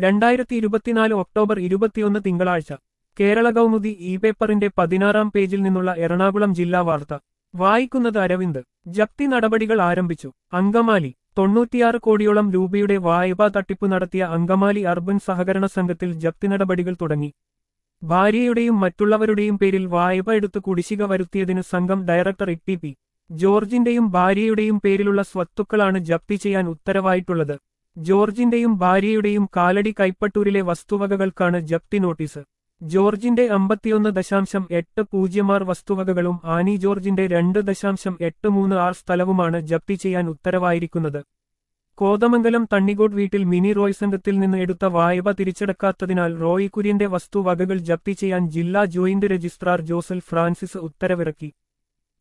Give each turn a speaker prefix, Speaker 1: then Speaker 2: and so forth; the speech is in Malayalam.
Speaker 1: രണ്ടായിരത്തി ഇരുപത്തിനാല് ഒക്ടോബർ ഇരുപത്തിയൊന്ന് തിങ്കളാഴ്ച കേരള കൗമുദി ഇ പേപ്പറിന്റെ പതിനാറാം പേജിൽ നിന്നുള്ള എറണാകുളം ജില്ലാ വാർത്ത വായിക്കുന്നത് അരവിന്ദ് ജപ്തി നടപടികൾ ആരംഭിച്ചു അങ്കമാലി തൊണ്ണൂറ്റിയാറ് കോടിയോളം രൂപയുടെ വായ്പാ തട്ടിപ്പ് നടത്തിയ അങ്കമാലി അർബൻ സഹകരണ സംഘത്തിൽ ജപ്തി നടപടികൾ തുടങ്ങി ഭാര്യയുടെയും മറ്റുള്ളവരുടെയും പേരിൽ വായ്പ എടുത്ത് കുടിശ്ശിക വരുത്തിയതിന് സംഘം ഡയറക്ടർ ഇ ടി പി ജോർജിന്റെയും ഭാര്യയുടെയും പേരിലുള്ള സ്വത്തുക്കളാണ് ജപ്തി ചെയ്യാൻ ഉത്തരവായിട്ടുള്ളത് ജോർജിന്റെയും ഭാര്യയുടെയും കാലടി കൈപ്പട്ടൂരിലെ വസ്തുവകകൾക്കാണ് ജപ്തി നോട്ടീസ് ജോർജിന്റെ അമ്പത്തിയൊന്ന് ദശാംശം എട്ട് പൂജ്യം ആറ് വസ്തുവകകളും ആനി ജോർജിന്റെ രണ്ട് ദശാംശം എട്ട് മൂന്ന് ആറ് സ്ഥലവുമാണ് ജപ്തി ചെയ്യാൻ ഉത്തരവായിരിക്കുന്നത് കോതമംഗലം തണ്ണിക്കോട് വീട്ടിൽ മിനി റോയ് സംഘത്തിൽ നിന്ന് എടുത്ത വായ്പ തിരിച്ചടക്കാത്തതിനാൽ റോയ് കുര്യന്റെ വസ്തുവകകൾ ജപ്തി ചെയ്യാൻ ജില്ലാ ജോയിന്റ് രജിസ്ട്രാർ ജോസൽ ഫ്രാൻസിസ് ഉത്തരവിറക്കി